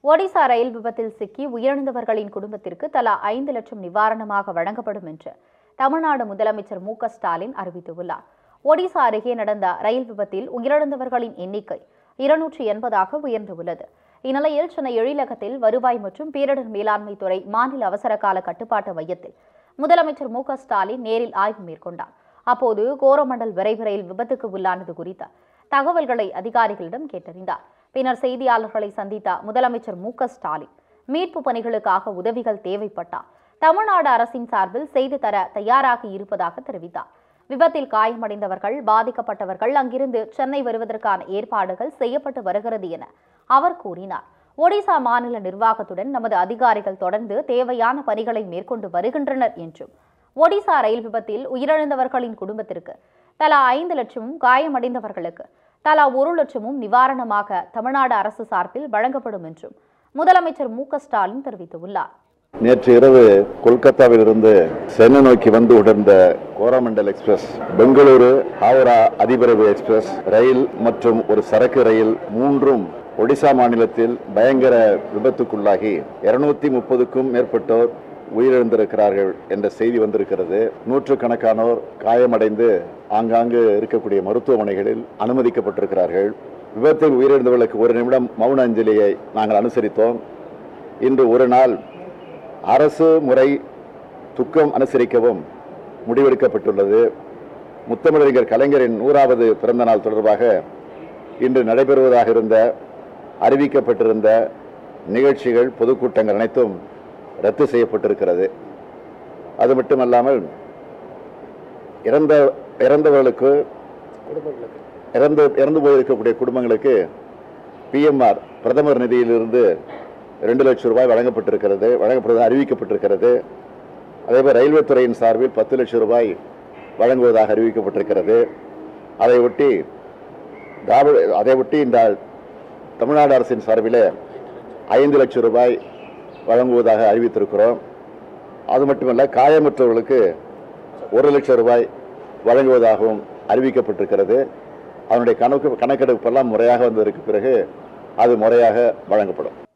ஒடிசா ரயில் விபத்தில் சிக்கி உயிரிழந்தவர்களின் குடும்பத்திற்கு தலா ஐந்து லட்சம் நிவாரணமாக வழங்கப்படும் என்று தமிழ்நாடு முதலமைச்சர் மு க ஸ்டாலின் அறிவித்துள்ளார் ஒடிசா அருகே நடந்த ரயில் விபத்தில் உயிரிழந்தவர்களின் எண்ணிக்கை இருநூற்றி எண்பதாக உயர்ந்துள்ளது இந்நிலையில் சென்னை எழிலகத்தில் வருவாய் மற்றும் பேரிடர் மேலாண்மை துறை மாநில அவசர கால கட்டுப்பாட்டு மையத்தில் முதலமைச்சர் மு க ஸ்டாலின் நேரில் ஆய்வு மேற்கொண்டார் அப்போது கோரமண்டல் விரைவு ரயில் விபத்துக்கு உள்ளானது குறித்த தகவல்களை அதிகாரிகளிடம் கேட்டறிந்தார் பின்னர் செய்தியாளர்களை சந்தித்த முதலமைச்சர் மு க ஸ்டாலின் மீட்பு பணிகளுக்காக உதவிகள் தேவைப்பட்டால் தமிழ்நாடு அரசின் சார்பில் செய்து தர தயாராக இருப்பதாக தெரிவித்தார் விபத்தில் காயமடைந்தவர்கள் பாதிக்கப்பட்டவர்கள் அங்கிருந்து சென்னை வருவதற்கான ஏற்பாடுகள் செய்யப்பட்டு வருகிறது என அவர் கூறினார் ஒடிசா மாநில நிர்வாகத்துடன் நமது அதிகாரிகள் தொடர்ந்து தேவையான பணிகளை மேற்கொண்டு வருகின்றனர் என்றும் ஒடிசா ரயில் விபத்தில் உயிரிழந்தவர்களின் குடும்பத்திற்கு தலா ஐந்து லட்சமும் காயமடைந்தவர்களுக்கு தலா ஒரு லட்சமும் நிவாரணமாக தமிழ்நாடு அரசு சார்பில் வழங்கப்படும் என்றும் முதலமைச்சர் மு க ஸ்டாலின் தெரிவித்துள்ளார் நேற்று இரவு கொல்கத்தாவிலிருந்து சென்னை நோக்கி வந்து உடர்ந்த கோரமண்டல் எக்ஸ்பிரஸ் பெங்களூரு ஹாவரா அதிவிரைவு எக்ஸ்பிரஸ் ரயில் மற்றும் ஒரு சரக்கு ரயில் மூன்றும் ஒடிசா மாநிலத்தில் பயங்கர விபத்துக்குள்ளாகி இருநூத்தி முப்பதுக்கும் மேற்பட்டோர் உயிரிழந்திருக்கிறார்கள் என்ற செய்தி வந்திருக்கிறது நூற்றுக்கணக்கானோர் காயமடைந்து ஆங்காங்கு இருக்கக்கூடிய மருத்துவமனைகளில் அனுமதிக்கப்பட்டிருக்கிறார்கள் விபத்தில் உயிரிழந்தவர்களுக்கு ஒரு நிமிடம் மௌன அஞ்சலியை நாங்கள் அனுசரித்தோம் இன்று ஒரு நாள் அரசு முறை துக்கம் அனுசரிக்கவும் முடிவெடுக்கப்பட்டுள்ளது முத்தமிழறிஞர் கலைஞரின் நூறாவது பிறந்த நாள் தொடர்பாக இன்று நடைபெறுவதாக இருந்த அறிவிக்கப்பட்டிருந்த நிகழ்ச்சிகள் பொதுக்கூட்டங்கள் அனைத்தும் ரத்து செய்யப்பட்டிருக்கிறது அது மட்டுமல்லாமல் இறந்த இறந்தவர்களுக்கு இறந்து இறந்து போயிருக்கக்கூடிய குடும்பங்களுக்கு பிஎம்ஆர் பிரதமர் நிதியிலிருந்து ரெண்டு லட்சம் ரூபாய் வழங்கப்பட்டிருக்கிறது வழங்கப்படுவது அறிவிக்கப்பட்டிருக்கிறது அதேபோல் ரயில்வே துறையின் சார்பில் பத்து லட்சம் ரூபாய் வழங்குவதாக அறிவிக்கப்பட்டிருக்கிறது அதை ஒட்டி திராவிட அதை ஒட்டி இந்த தமிழ்நாடு அரசின் சார்பில் ஐந்து லட்சம் ரூபாய் வழங்குவதாக அறிவித்திருக்கிறோம் அது மட்டுமல்ல காயமற்றவர்களுக்கு ஒரு லட்சம் ரூபாய் வழங்குவதாகவும் அறிவிக்கப்பட்டிருக்கிறது அதனுடைய கணக்கு கணக்கெடுப்பெல்லாம் முறையாக வந்ததற்கு பிறகு அது முறையாக வழங்கப்படும்